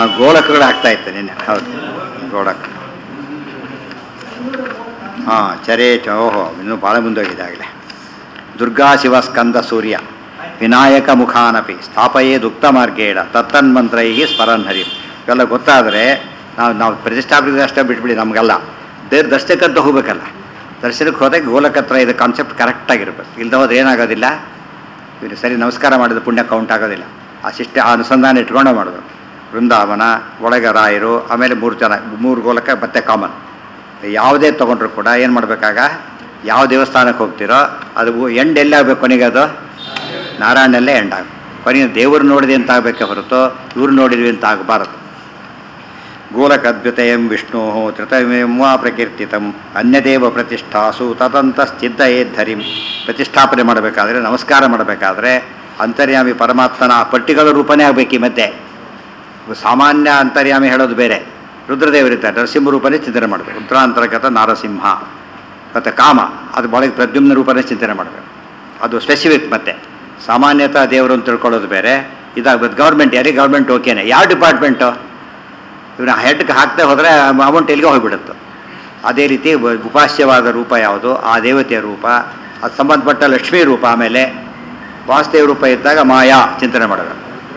ಗೋಳಕಗಳು ಆಗ್ತಾ ಇತ್ತು ನಿನ್ನೆ ಹೌದು ಗೋಳಕ ಹಾಂ ಚರೇ ಚ ಓಹೋ ಇನ್ನೂ ಭಾಳ ಮುಂದೋಗಿದೆ ಆಗಲೇ ದುರ್ಗಾ ಶಿವ ಸ್ಕಂದ ಸೂರ್ಯ ವಿನಾಯಕ ಮುಖಾನಪಿ ಸ್ಥಾಪಯೇದುಕ್ತ ಮಾರ್ಗೇಣ ತತ್ತನ್ಮಂತ್ರೈಹಿ ಸ್ಮರನ್ ಹರಿ ಇವೆಲ್ಲ ಗೊತ್ತಾದರೆ ನಾವು ನಾವು ಪ್ರತಿಷ್ಠಾಪನೆ ಅಷ್ಟೇ ಬಿಟ್ಬಿಡಿ ನಮಗೆಲ್ಲ ದೇವ್ರ ದರ್ಶನಕ್ಕಂತ ಹೋಗ್ಬೇಕಲ್ಲ ದರ್ಶನಕ್ಕೆ ಹೋದಾಗ ಗೋಲಕತ್ರ ಇದು ಕಾನ್ಸೆಪ್ಟ್ ಕರೆಕ್ಟಾಗಿರ್ಬೇಕು ಇಲ್ಲದ ಹೋದ್ರೆ ಏನಾಗೋದಿಲ್ಲ ಇವ್ರು ಸರಿ ನಮಸ್ಕಾರ ಮಾಡಿದ ಪುಣ್ಯ ಕೌಂಟ್ ಆಗೋದಿಲ್ಲ ಆ ಶಿಷ್ಟ ಆ ಅನುಸಂಧಾನ ಇಟ್ಕೊಂಡು ಮಾಡೋದು ಬೃಂದಾವನ ಒಳಗೆ ರಾಯರು ಆಮೇಲೆ ಮೂರು ಜನ ಮೂರು ಗೋಲಕ ಮತ್ತೆ ಕಾಮನ್ ಯಾವುದೇ ತೊಗೊಂಡ್ರು ಕೂಡ ಏನು ಮಾಡಬೇಕಾಗ ಯಾವ ದೇವಸ್ಥಾನಕ್ಕೆ ಹೋಗ್ತಿರೋ ಅದು ಎಂಡ್ ಎಲ್ಲಿ ಆಗಬೇಕು ಕೊನೆಗೆ ಅದು ನಾರಾಯಣಲ್ಲೇ ಎಂಡ್ ಆಗ ಕೊನೆಗೆ ದೇವರು ನೋಡಿದೆ ಅಂತ ಆಗಬೇಕೆ ಹೊರತು ಇವ್ರು ನೋಡಿದ್ವಿ ಅಂತ ಆಗಬಾರದು ಗೋಲಕದ್ವಿತಯಂ ವಿಷ್ಣು ತ್ರಿತಯಂ ವಾ ಪ್ರಕೀರ್ತಿತಂ ಅನ್ಯದೇವ ಪ್ರತಿಷ್ಠಾಸು ತದಂತಶ್ಚಿದ್ದಯೇದ್ಧರಿಂ ಪ್ರತಿಷ್ಠಾಪನೆ ಮಾಡಬೇಕಾದ್ರೆ ನಮಸ್ಕಾರ ಮಾಡಬೇಕಾದ್ರೆ ಅಂತರ್ಯಾಮಿ ಪರಮಾತ್ಮನ ಆ ಪಟ್ಟಿಗಳ ರೂಪನೇ ಆಗಬೇಕು ಈ ಮಧ್ಯೆ ಸಾಮಾನ್ಯ ಅಂತರ್ಯಾಮಿ ಹೇಳೋದು ಬೇರೆ ರುದ್ರದೇವರಿದ್ದಾರೆ ನರಸಿಂಹ ರೂಪನೇ ಚಿಂತನೆ ಮಾಡಬೇಕು ರುದ್ರಾಂತರ್ಗತ ನಾರಸಿಂಹ ಮತ್ತು ಕಾಮ ಅದು ಒಳಗೆ ಪ್ರದ್ಯುಮ್ನ ರೂಪನೇ ಚಿಂತನೆ ಮಾಡಬೇಕು ಅದು ಸ್ಪೆಸಿಫಿಕ್ ಮತ್ತೆ ಸಾಮಾನ್ಯತಃ ದೇವರು ಅಂತ ತಿಳ್ಕೊಳ್ಳೋದು ಬೇರೆ ಇದಾಗಬೇಕು ಗೌರ್ಮೆಂಟ್ ಯಾರಿಗೆ ಗೌರ್ಮೆಂಟ್ ಓಕೆನೆ ಯಾವ ಡಿಪಾರ್ಟ್ಮೆಂಟು ಇವನ್ನ ಹೆಡ್ಗೆ ಹಾಕ್ತಾ ಹೋದರೆ ಅಮೌಂಟ್ ಎಲ್ಲಿಗೆ ಹೋಗಿಬಿಡುತ್ತೆ ಅದೇ ರೀತಿ ಉಪ- ಉಪಾಸ್ಯವಾದ ರೂಪ ಯಾವುದು ಆ ದೇವತೆಯ ರೂಪ ಅದು ಸಂಬಂಧಪಟ್ಟ ಲಕ್ಷ್ಮೀ ರೂಪ ಆಮೇಲೆ ವಾಸುದೇವ ರೂಪ ಇದ್ದಾಗ ಮಾಯಾ ಚಿಂತನೆ ಮಾಡಬೇಕು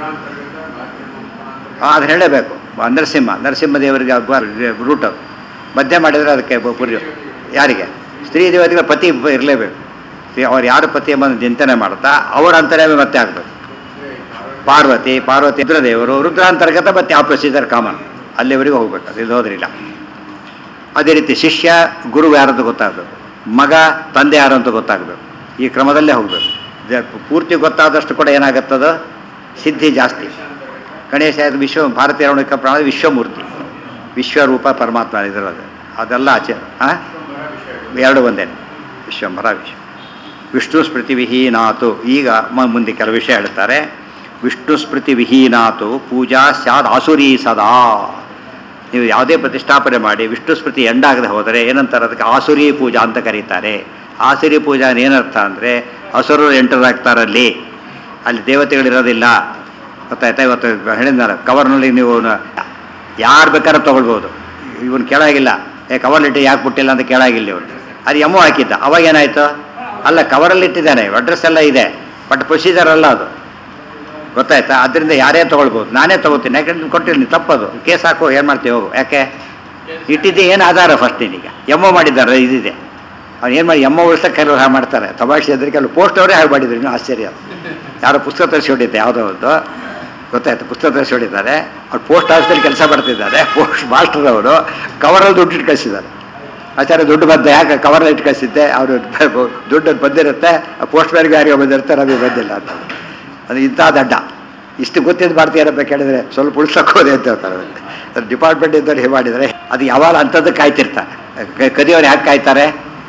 ಅದು ಹೇಳಬೇಕು ನರಸಿಂಹ ನರಸಿಂಹ ದೇವರಿಗೆ ರೂಟ್ ಅದು ಮಧ್ಯ ಮಾಡಿದರೆ ಅದಕ್ಕೆ ಬ- ಪುರಿ ಯಾರಿಗೆ ಸ್ತ್ರೀ ದೇವತೆಗಳ ಪತಿ ಇರಲೇಬೇಕು ಅವ್ರು ಯಾರು ಪತಿ ಎಂಬುದನ್ನು ಚಿಂತನೆ ಮಾಡ್ತಾ ಅವರ ಅಂತರ್ಯಾಮಿ ಮತ್ತೆ ಆಗಬೇಕು ಪಾರ್ವತಿ ಪಾರ್ವತಿ ರುದ್ರದೇವರು ರುದ್ರಾಂತರ್ಗತ ಮತ್ತೆ ಆ ಪ್ರೊಸೀಜರ್ ಕಾಮನ್ ಅಲ್ಲಿವರೆಗೂ ಹೋಗ್ಬೇಕು ಅದು ಇದು ಹೋದ್ರಿಲ್ಲ ಅದೇ ರೀತಿ ಶಿಷ್ಯ ಗುರು ಯಾರಂತ ಗೊತ್ತಾಗಬೇಕು ಮಗ ತಂದೆ ಯಾರು ಅಂತ ಗೊತ್ತಾಗಬೇಕು ಈ ಕ್ರಮದಲ್ಲೇ ಹೋಗಬೇಕು ಪೂರ್ತಿ ಗೊತ್ತಾದಷ್ಟು ಕೂಡ ಏನಾಗುತ್ತದು ಸಿದ್ಧಿ ಜಾಸ್ತಿ ಗಣೇಶ ಇದು ವಿಶ್ವ ಭಾರತೀಯ ರೌಣಿಕ ಪ್ರಾಣ ವಿಶ್ವಮೂರ್ತಿ ವಿಶ್ವರೂಪ ಪರಮಾತ್ಮ ಇದರದು ಅದೆಲ್ಲ ಆಚೆ ಹಾಂ ಎರಡು ಒಂದೇ ವಿಶ್ವಂಭರ ವಿಶ್ವ ವಿಷ್ಣು ಸ್ಮೃತಿ ವಿಹೀನಾತು ಈಗ ಮ- ಮುಂದೆ ಕೆಲವು ವಿಷಯ ಹೇಳ್ತಾರೆ ವಿಷ್ಣು ಸ್ಮೃತಿ ವಿಹೀನಾತು ಪೂಜಾ ಸ್ಯಾದ್ ಆಸುರಿ ಸದಾ ನೀವು ಯಾವುದೇ ಪ್ರತಿಷ್ಠಾಪನೆ ಮಾಡಿ ವಿಷ್ಣು ಸ್ಮೃತಿ ಎಂಡಾಗದೆ ಹೋದರೆ ಏನಂತಾರೆ ಅದಕ್ಕೆ ಆಸುರಿ ಪೂಜಾ ಅಂತ ಕರೀತಾರೆ ಆಸುರಿ ಪೂಜಾ ಏನರ್ಥ ಅಂದರೆ ಹಸುರು ಎಂಟರಾಗ್ತಾರಲ್ಲಿ ಅಲ್ಲಿ ದೇವತೆಗಳಿರೋದಿಲ್ಲ ಗೊತ್ತಾಯ್ತಾ ಇವತ್ತು ಹೇಳಿದ್ನಲ್ಲ ಕವರ್ನಲ್ಲಿ ನೀವು ಯಾರು ಬೇಕಾದ್ರೂ ತೊಗೊಳ್ಬೋದು ಇವನು ಕೇಳಾಗಿಲ್ಲ ಏ ಕವರ್ಲಿಟ್ಟು ಯಾಕೆ ಬಿಟ್ಟಿಲ್ಲ ಅಂತ ಕೇಳಾಗಿಲ್ಲ ಇವನು ಅದು ಎಮ್ಮು ಹಾಕಿದ್ದ ಅವಾಗ ಏನಾಯಿತು ಅಲ್ಲ ಕವರಲ್ಲಿ ಇಟ್ಟಿದ್ದಾನೆ ಅಡ್ರೆಸ್ ಎಲ್ಲ ಇದೆ ಬಟ್ ಪ್ರೊಸೀಜರ್ ಅಲ್ಲ ಅದು ಗೊತ್ತಾಯ್ತಾ ಅದರಿಂದ ಯಾರೇ ತೊಗೊಳ್ಬೋದು ನಾನೇ ತೊಗೋತೀನಿ ಯಾಕಂದ್ರೆ ಕೊಟ್ಟಿದ್ದೀನಿ ತಪ್ಪದು ಕೇಸ್ ಹಾಕು ಏನು ಮಾಡ್ತೀವಿ ಹೋಗು ಯಾಕೆ ಇಟ್ಟಿದ್ದೆ ಏನು ಆಧಾರ ಫಸ್ಟ್ ನಿನಗೆ ಎಮ್ಮೋ ಮಾಡಿದ್ದಾರೆ ಇದಿದೆ ಅವ್ನು ಏನು ಮಾಡಿ ಎಮ್ಮೋ ಉಳಿಸೋಕೆ ಕೆಲವರು ಹಾಗೆ ಮಾಡ್ತಾರೆ ತಮಾಷೆ ಅಂದ್ರೆ ಕೆಲವು ಪೋಸ್ಟ್ ಅವರೇ ಹಾಗೆ ಮಾಡಿದ್ರು ಇನ್ನೂ ಆಶ್ಚರ್ಯ ಯಾರೋ ಪುಸ್ತಕ ತರಿಸಿ ಹೊಡಿದ್ದೆ ಯಾವುದೋ ಒಂದು ಗೊತ್ತಾಯ್ತು ಪುಸ್ತಕ ತರಿಸಿ ಹೊಡಿದ್ದಾರೆ ಅವ್ರು ಪೋಸ್ಟ್ ಆಫೀಸಲ್ಲಿ ಕೆಲಸ ಮಾಡ್ತಿದ್ದಾರೆ ಪೋಸ್ಟ್ ಮಾಸ್ಟರ್ ಅವರು ಕವರಲ್ಲಿ ದುಡ್ಡು ಇಟ್ಟು ಕಳಿಸಿದ್ದಾರೆ ಆಚಾರ್ಯ ದುಡ್ಡು ಬಂದ ಯಾಕೆ ಕವರಲ್ಲಿ ಇಟ್ಟು ಕಳಿಸಿದ್ದೆ ಅವರು ದುಡ್ಡು ಬಂದಿರುತ್ತೆ ಪೋಸ್ಟ್ ಮ್ಯಾನ್ಗೆ ಯಾರಿಗೂ ಬಂದಿರುತ್ತೆ ನಮಗೆ ಬಂದಿಲ್ಲ ಅಂತ ಅದು ಇಂಥ ದಡ್ಡ ಇಷ್ಟು ಗೊತ್ತಿದ್ದು ಮಾಡ್ತೀರಪ್ಪ ಕೇಳಿದ್ರೆ ಸ್ವಲ್ಪ ಉಳ್ಸಕ್ಕೋದೆ ಅಂತ ಹೇಳ್ತಾರೆ ಅದು ಡಿಪಾರ್ಟ್ಮೆಂಟ್ ಇದ್ದವ್ರು ಹೇಗೆ ಮಾಡಿದರೆ ಅದು ಯಾವಾಗ ಅಂಥದ್ದು ಕಾಯ್ತಿರ್ತಾರೆ ಕ- ಕದಿಯೋರು ಯಾಕೆ ಕಾಯ್ತಾರೆ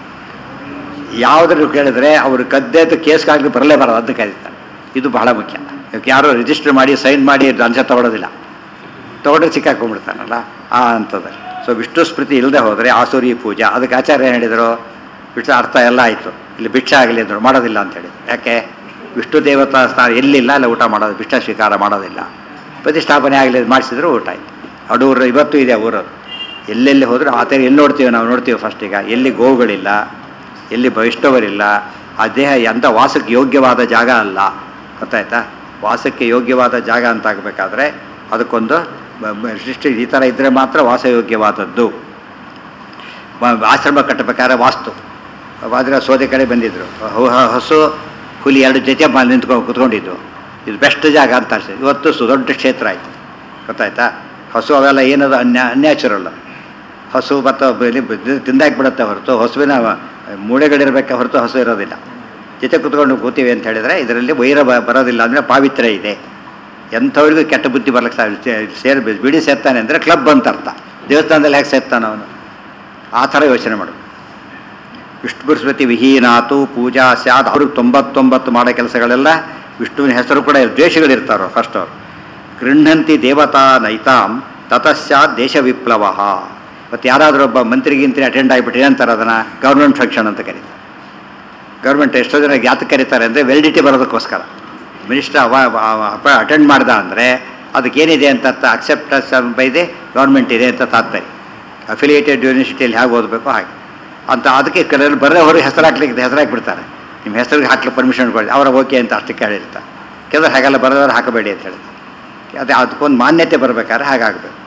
ಯಾವುದ್ರೂ ಕೇಳಿದ್ರೆ ಅವರು ಕದ್ದೆದ್ದು ಕೇಸ್ಗಾಗಲಿ ಬರಲೇಬಾರದು ಅಂತ ಕಾಯ್ತಾರೆ ಇದು ಬಹಳ ಮುಖ್ಯ ಇವಕ್ಕೆ ಯಾರೋ ರಿಜಿಸ್ಟರ್ ಮಾಡಿ ಸೈನ್ ಮಾಡಿ ಲಂಚ ತಗೊಳ್ಳೋದಿಲ್ಲ ತಗೊಂಡ್ರೆ ಸಿಕ್ಕಾಕೊಂಡ್ಬಿಡ್ತಾನಲ್ಲ ಆ ಅಂಥದ್ದು ಸೊ ವಿಷ್ಣು ಸ್ಮೃತಿ ಇಲ್ಲದೆ ಹೋದರೆ ಆಸುರಿ ಪೂಜಾ ಅದಕ್ಕೆ ಆಚಾರ್ಯ ಏನು ಹೇಳಿದರು ವಿಷ್ಣು ಅರ್ಥ ಎಲ್ಲ ಆಯಿತು ಇಲ್ಲಿ ಭಿಕ್ಷೆ ಆಗಲಿ ಅಂದರು ಮಾಡೋದಿಲ್ಲ ಅಂತ ಹೇಳಿ ಯಾಕೆ ವಿಷ್ಣು ದೇವತಾ ಸ್ಥಾನ ಎಲ್ಲಿಲ್ಲ ಅಲ್ಲಿ ಊಟ ಮಾಡೋದು ಭಿಕ್ಷಾ ಸ್ವೀಕಾರ ಮಾಡೋದಿಲ್ಲ ಪ್ರತಿಷ್ಠಾಪನೆ ಆಗಲಿ ಮಾಡಿಸಿದ್ರು ಊಟ ಆಯಿತು ಅಡೂರು ಇವತ್ತು ಇದೆ ಊರದು ಎಲ್ಲೆಲ್ಲಿ ಹೋದರೂ ಆ ಥರ ಎಲ್ಲಿ ನೋಡ್ತೀವಿ ನಾವು ನೋಡ್ತೀವಿ ಫಸ್ಟ್ ಈಗ ಎಲ್ಲಿ ಗೋವುಗಳಿಲ್ಲ ಎಲ್ಲಿ ವೈಷ್ಣವರಿಲ್ಲ ಆ ದೇಹ ಎಂಥ ವಾಸಕ್ಕೆ ಯೋಗ್ಯವಾದ ಜಾಗ ಅಲ್ಲ ಗೊತ್ತಾಯ್ತಾ ವಾಸಕ್ಕೆ ಯೋಗ್ಯವಾದ ಜಾಗ ಅಂತ ಆಗಬೇಕಾದ್ರೆ ಅದಕ್ಕೊಂದು ಬ- ಬ- ಸೃಷ್ಟಿ ಈ ಥರ ಇದ್ದರೆ ಮಾತ್ರ ವಾಸಯೋಗ್ಯವಾದದ್ದು ವ- ಆಶ್ರಮ ಕಟ್ಟಬೇಕಾದ್ರೆ ವಾಸ್ತು ಆದರೆ ಸೋದೆ ಕಡೆ ಬಂದಿದ್ದರು ಹು- ಹ- ಹಸು ಹುಲಿ ಎರಡು ಜೊತೆ ಬಂದು ನಿಂತ್ಕೊಂಡು ಕುತ್ಕೊಂಡಿದ್ದು ಇದು ಬೆಸ್ಟ್ ಜಾಗ ಅಂತ ಅನಿಸ್ತದೆ ಇವತ್ತು ಸು ದೊಡ್ಡ ಕ್ಷೇತ್ರ ಆಯಿತು ಗೊತ್ತಾಯ್ತಾ ಹಸು ಅವೆಲ್ಲ ಏನದು ಅನ್ಯಾ ಅನ್ಯಾಚುರಲ್ ಹಸು ಮತ್ತು ತಿಂದಾಕಿ ಬಿಡುತ್ತೆ ಹೊರತು ಹಸುವಿನ ಮೂಳೆಗಳಿರಬೇಕೆ ಹೊರತು ಹಸು ಇರೋದಿಲ್ಲ ಜೊತೆ ಕುತ್ಕೊಂಡು ಕೂತೀವಿ ಅಂತ ಹೇಳಿದರೆ ಇದರಲ್ಲಿ ವೈರ ಬ- ಬರೋದಿಲ್ಲ ಅಂದರೆ ಪಾವಿತ್ರ್ಯ ಇದೆ ಎಂಥವ್ರಿಗೂ ಕೆಟ್ಟ ಬುದ್ಧಿ ಬರ್ಲಿಕ್ಕೆ ಸಾ- ಸೇರ್ ಬಿಡಿ ಸೇರ್ತಾನೆ ಅಂದರೆ ಕ್ಲಬ್ ಅಂತ ಅರ್ಥ ದೇವಸ್ಥಾನದಲ್ಲಿ ಹೇಗೆ ಸೇರ್ತಾನೆ ಅವನು ಆ ಥರ ಯೋಚನೆ ಮಾಡು ವಿಷ್ಣು ಸ್ಮೃತಿ ವಿಹೀನಾತು ಪೂಜಾ ಸ್ಯಾದ್ ಅವ್ರಿಗೆ ತೊಂಬತ್ತೊಂಬತ್ತು ಮಾಡೋ ಕೆಲಸಗಳೆಲ್ಲ ವಿಷ್ಣುವಿನ ಹೆಸರು ಕೂಡ ದ್ವೇಷಗಳಿರ್ತಾರೋ ಫಸ್ಟ್ ಅವರು ಗೃಹಂತಿ ದೇವತಾ ನೈತಾಂ ತತಸ್ಯಾತ್ ದೇಶ ವಿಪ್ಲವ ಮತ್ತು ಯಾರಾದರೂ ಒಬ್ಬ ಮಂತ್ರಿಗಿಂತ್ರಿ ಅಟೆಂಡ್ ಆಗಿಬಿಟ್ಟು ಏನಂತಾರೆ ಅದನ್ನು ಗೌರ್ಮೆಂಟ್ ಫಂಕ್ಷನ್ ಅಂತ ಕರೀತಾರೆ ಗೌರ್ಮೆಂಟ್ ಎಷ್ಟೋ ಜನ ಯಾತಕ್ಕೆ ಕರೀತಾರೆ ಅಂದರೆ ವೆಲಿಡಿಟಿ ಬರೋದಕ್ಕೋಸ್ಕರ ಮಿನಿಸ್ಟರ್ ಅವ ಅಟೆಂಡ್ ಮಾಡ್ದ ಅಂದರೆ ಅದಕ್ಕೇನಿದೆ ಅಂತ ಅಕ್ಸೆಪ್ಟೆನ್ಸ್ ಬೈ ದಿ ಗೌರ್ಮೆಂಟ್ ಇದೆ ಅಂತ ತಾತ್ಪರ್ಯ ಅಫಿಲಿಯೇಟೆಡ್ ಯೂನಿವರ್ಸಿಟಿಯಲ್ಲಿ ಹೇಗೆ ಓದಬೇಕೋ ಹಾಗೆ ಅಂತ ಅದಕ್ಕೆ ಕೆಲವರು ಬರೋ ಹೊರಗೆ ಹೆಸರು ಹಾಕ್ಲಿಕ್ಕೆ ಹೆಸರು ಹಾಕಿಬಿಡ್ತಾರೆ ನಿಮ್ಮ ಹೆಸರಿಗೆ ಹಾಕ್ಲಿಕ್ಕೆ ಪರ್ಮಿಷನ್ ಕೊಡಿ ಅವರ ಓಕೆ ಅಂತ ಅಷ್ಟಕ್ಕೆ ಹೇಳಿರ್ತಾರೆ ಕೆಲವರು ಹಾಗೆಲ್ಲ ಬರೋದವ್ರು ಹಾಕಬೇಡಿ ಅಂತ ಹೇಳ್ತಾರೆ ಅದೇ ಅದಕ್ಕೊಂದು ಮಾನ್ಯತೆ ಬರಬೇಕಾದ್ರೆ ಹಾಗಾಗಬೇಕು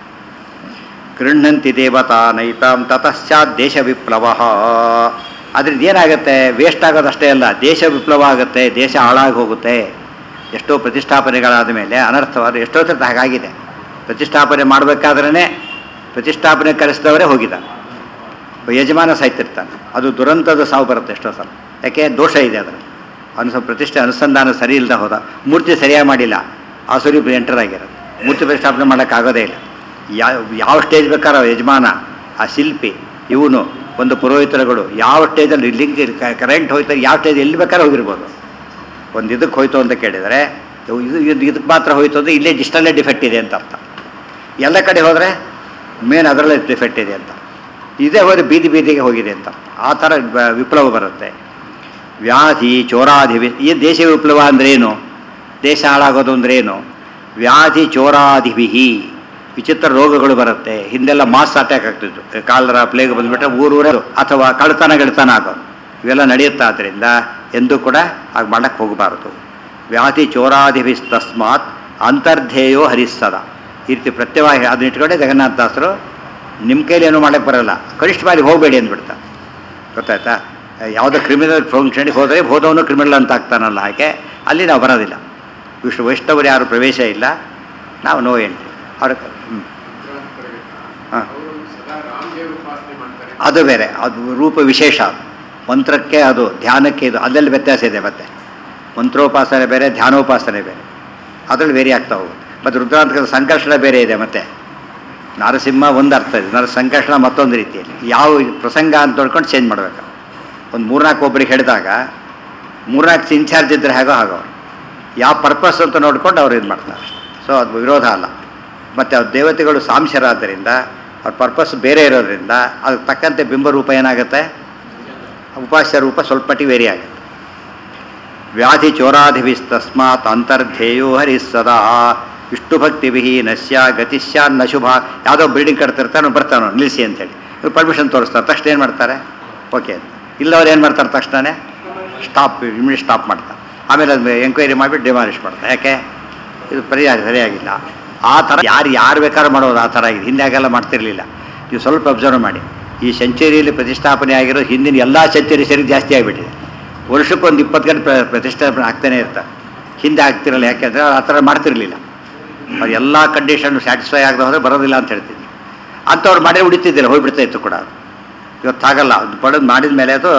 ಗೃಹಂತಿ ದೇವತಾ ನೈತಾಂ ತತಶ್ಚಾತ್ ದೇಶ ವಿಪ್ಲವ ಅದರಿಂದ ಏನಾಗುತ್ತೆ ವೇಸ್ಟ್ ಆಗೋದಷ್ಟೇ ಅಲ್ಲ ದೇಶ ವಿಪ್ಲವ ಆಗುತ್ತೆ ದೇಶ ಹಾಳಾಗಿ ಹೋಗುತ್ತೆ ಎಷ್ಟೋ ಪ್ರತಿಷ್ಠಾಪನೆಗಳಾದ ಮೇಲೆ ಅನರ್ಥವಾದ ಎಷ್ಟೋ ಸರ್ತಿ ಹಾಗಾಗಿದೆ ಪ್ರತಿಷ್ಠಾಪನೆ ಮಾಡಬೇಕಾದ್ರೇ ಪ್ರತಿಷ್ಠಾಪನೆ ಕರೆಸಿದವರೇ ಹೋಗಿದ್ದ ಯಜಮಾನ ಸಾಯ್ತಿರ್ತಾನೆ ಅದು ದುರಂತದ ಸಾವು ಬರುತ್ತೆ ಎಷ್ಟೋ ಸಲ ಯಾಕೆ ದೋಷ ಇದೆ ಅದರಲ್ಲಿ ಅನುಸ ಪ್ರತಿಷ್ಠೆ ಅನುಸಂಧಾನ ಸರಿ ಇಲ್ಲದೆ ಹೋದ ಮೂರ್ತಿ ಸರಿಯಾಗಿ ಮಾಡಿಲ್ಲ ಆ ಸ್ವರೂಪ ಎಂಟರ್ ಆಗಿರೋದು ಮೂರ್ತಿ ಪ್ರತಿಷ್ಠಾಪನೆ ಮಾಡೋಕ್ಕಾಗೋದೇ ಇಲ್ಲ ಯಾವ ಯಾವ ಸ್ಟೇಜ್ ಬೇಕಾರೋ ಯಜಮಾನ ಆ ಶಿಲ್ಪಿ ಇವನು ಒಂದು ಪುರೋಹಿತರುಗಳು ಯಾವ ಸ್ಟೇಜಲ್ಲಿ ಲಿಂಕ್ ಕರೆಂಟ್ ಹೋಯ್ತಾರೆ ಯಾವ ಸ್ಟೇಜ್ ಎಲ್ಲಿ ಬೇಕಾದ್ರೂ ಹೋಗಿರ್ಬೋದು ಒಂದು ಇದಕ್ಕೆ ಹೋಯ್ತು ಅಂತ ಕೇಳಿದರೆ ಇವು- ಇದು ಇದು ಇದಕ್ಕೆ ಮಾತ್ರ ಹೋಯ್ತು ಅಂದರೆ ಇಲ್ಲೇ ಇಷ್ಟಲ್ಲೇ ಡಿಫೆಕ್ಟ್ ಇದೆ ಅಂತ ಅರ್ಥ ಎಲ್ಲ ಕಡೆ ಹೋದರೆ ಮೇನ್ ಅದರಲ್ಲೇ ಡಿಫೆಕ್ಟ್ ಇದೆ ಅಂತ ಇದೇ ಹೋದರೆ ಬೀದಿ ಬೀದಿಗೆ ಹೋಗಿದೆ ಅಂತ ಆ ಥರ ಬ- ವಿಪ್ಲವ ಬರುತ್ತೆ ವ್ಯಾಧಿ ಚೋರಾಧಿ ಈ ದೇಶ ವಿಪ್ಲವ ಅಂದ್ರೇನು ದೇಶ ಹಾಳಾಗೋದು ಅಂದ್ರೇನು ವ್ಯಾಧಿ ಚೋರಾಧಿಭಿಹಿ ವಿಚಿತ್ರ ರೋಗಗಳು ಬರುತ್ತೆ ಹಿಂದೆಲ್ಲ ಮಾಸ್ ಅಟ್ಯಾಕ್ ಆಗ್ತಿತ್ತು ಕಾಲರ ಪ್ಲೇಗ್ ಬಂದ್ಬಿಟ್ರೆ ಊರೂರೇ ಅಥವಾ ಕಳ್ತನ ಗಿಳ್ತನ ಆಗೋದು ಇವೆಲ್ಲ ನಡೆಯುತ್ತೆ ಆದ್ದರಿಂದ ಎಂದೂ ಕೂಡ ಹಾಗೆ ಮಾಡಕ್ಕೆ ಹೋಗಬಾರದು ವ್ಯಾಧಿ ಚೋರಾಧಿಭಿ ತಸ್ಮಾತ್ ಅಂತರ್ಧೇಯೋ ಹರಿಸ್ಸದ ಈ ರೀತಿ ಪ್ರತ್ಯವಾಗಿ ಅದನ್ನ ಇಟ್ಕೊಂಡೆ ಜಗನ್ನಾಥದಾಸರು ನಿಮ್ಮ ಕೈಲಿ ಏನೂ ಮಾಡಕ್ಕೆ ಬರಲ್ಲ ಕನಿಷ್ಠ ಬಾರಿ ಹೋಗಬೇಡಿ ಅಂದ್ಬಿಡ್ತಾರೆ ಗೊತ್ತಾಯ್ತಾ ಯಾವುದೋ ಕ್ರಿಮಿನಲ್ ಫಂಕ್ಷನ್ಗೆ ಹೋದರೆ ಹೋದವನು ಕ್ರಿಮಿನಲ್ ಅಂತ ಆಗ್ತಾನಲ್ಲ ಹಾಗೆ ಅಲ್ಲಿ ನಾವು ಬರೋದಿಲ್ಲ ವಿಷ್ಣು ವೈಷ್ಣವರು ಯಾರು ಪ್ರವೇಶ ಇಲ್ಲ ನಾವು ನೋ ಎಂಟ್ರಿ ಅವ್ರ ಹ್ಮ್. ಹಾ. ಅವರು ಸದಾ ರಾಮದೇವ್ರ ಉಪಾಸನೆ ಮಾಡ್ತಾರೆ ಅದು ಬೇರೆ ಅದು ರೂಪ ವಿಶೇಷ ಅದು ಮಂತ್ರಕ್ಕೆ ಅದು ಧ್ಯಾನಕ್ಕೆ ಇದು ಅದರಲ್ಲಿ ವ್ಯತ್ಯಾಸ ಇದೆ ಮತ್ತೆ ಮಂತ್ರೋಪಾಸನೆ ಬೇರೆ ಧ್ಯಾನೋಪಾಸನೆ ಬೇರೆ ಅದರಲ್ಲಿ ಬೇರೆ ಆಗ್ತಾ ಹೋಗುತ್ತೆ ಮತ್ತು ರುದ್ರಾಂತಕದ ಸಂಕರ್ಷಣ ಬೇರೆ ಇದೆ ಮತ್ತೆ ನರಸಿಂಹ ಒಂದು ಅರ್ಥ ಇದೆ ನರ ಸಂಕರ್ಷಣ ಮತ್ತೊಂದು ರೀತಿಯಲ್ಲಿ ಯಾವ ಪ್ರಸಂಗ ಅಂತ ನೋಡ್ಕೊಂಡು ಚೇಂಜ್ ಮಾಡಬೇಕು ಒಂದು ಮೂರ್ನಾಲ್ಕು ಒಬ್ಬರಿಗೆ ಹೇಳಿದಾಗ ಮೂರ್ನಾಲ್ಕು ಇನ್ಚಾರ್ಜ್ ಇದ್ದರೆ ಹೇಗೋ ಹಾಗೋ ಅವ್ರು ಯಾವ ಪರ್ಪಸ್ ಅಂತ ನೋಡ್ಕೊಂಡು ಅವ್ರು ಇದು ಮಾಡ್ತಾರೆ ಸೊ ಅದು ವಿರೋಧ ಅಲ್ಲ ಮತ್ತು ಅವ್ರ ದೇವತೆಗಳು ಸಾಂಶರಾದ್ದರಿಂದ ಅವ್ರ ಪರ್ಪಸ್ ಬೇರೆ ಇರೋದ್ರಿಂದ ಅದಕ್ಕೆ ತಕ್ಕಂತೆ ಬಿಂಬರೂಪ ಏನಾಗುತ್ತೆ ಉಪಾಸ್ಯ ರೂಪ ಸ್ವಲ್ಪ ಮಟ್ಟಿಗೆ ವೇರಿ ಆಗುತ್ತೆ ವ್ಯಾಧಿ ಚೋರಾಧಿಭಿಸ್ತಸ್ಮಾತ್ ಅಂತರ್ಧೇಯೋ ಹರಿ ಸದಾ ವಿಷ್ಣು ಭಕ್ತಿಭಿ ನಶ್ಯ ಗತಿಶ್ಯ ನ ಶುಭ ಯಾವುದೋ ಬಿಲ್ಡಿಂಗ್ ಕಟ್ತಿರ್ತಾನೆ ಬರ್ತಾನೋ ನಿಲ್ಲಿಸಿ ಅಂತೇಳಿ ಇವ್ರು ಪರ್ಮಿಷನ್ ತೋರಿಸ್ತಾರೆ ತಕ್ಷಣ ಏನು ಮಾಡ್ತಾರೆ ಓಕೆ ಅಂತ ಇಲ್ಲ ಅವ್ರು ಏನು ಮಾಡ್ತಾರೆ ತಕ್ಷಣವೇ ಸ್ಟಾಪ್ ಇಮಿಡಿಯೇಟ್ ಸ್ಟಾಪ್ ಮಾಡ್ತಾರೆ ಆಮೇಲೆ ಅದು ಎಂಕ್ವೈರಿ ಮಾಡಿಬಿಟ್ಟು ಡಿಮಾಲಿಷ್ ಮಾಡ್ತಾರೆ ಯಾಕೆ ಇದು ಪರಿಹಾರ ಸರಿಯಾಗಿಲ್ಲ ಆ ಥರ ಯಾರು ಯಾರು ಬೇಕಾದ್ರೂ ಮಾಡೋದು ಆ ಥರ ಆಗಿದೆ ಹಿಂದೆ ಹಾಗೆಲ್ಲ ಮಾಡ್ತಿರ್ಲಿಲ್ಲ ನೀವು ಸ್ವಲ್ಪ ಅಬ್ಸರ್ವ್ ಮಾಡಿ ಈ ಸೆಂಚುರಿಯಲ್ಲಿ ಪ್ರತಿಷ್ಠಾಪನೆ ಆಗಿರೋ ಹಿಂದಿನ ಎಲ್ಲ ಸೆಂಚುರಿ ಸರಿ ಜಾಸ್ತಿ ಆಗಿಬಿಟ್ಟಿದೆ ವರ್ಷಕ್ಕೊಂದು ಇಪ್ಪತ್ತು ಗಂಟೆ ಪ್ರ ಪ್ರತಿಷ್ಠಾಪನೆ ಆಗ್ತಾನೆ ಇರ್ತಾರೆ ಹಿಂದೆ ಆಗ್ತಿರಲ್ಲ ಯಾಕೆಂದರೆ ಆ ಥರ ಮಾಡ್ತಿರ್ಲಿಲ್ಲ ಅವ್ರು ಎಲ್ಲ ಕಂಡೀಷನ್ ಸ್ಯಾಟಿಸ್ಫೈ ಆಗದೆ ಹೋದರೆ ಬರೋದಿಲ್ಲ ಅಂತ ಹೇಳ್ತಿದ್ವಿ ಅಂಥವ್ರು ಮಾಡೇ ಉಳಿತಿದ್ದಿಲ್ಲ ಹೋಗ್ಬಿಡ್ತಾ ಇತ್ತು ಕೂಡ ಅದು ಇವತ್ತಾಗಲ್ಲ ಅದು ಪಡೆದು ಮಾಡಿದ ಮೇಲೆ ಅದು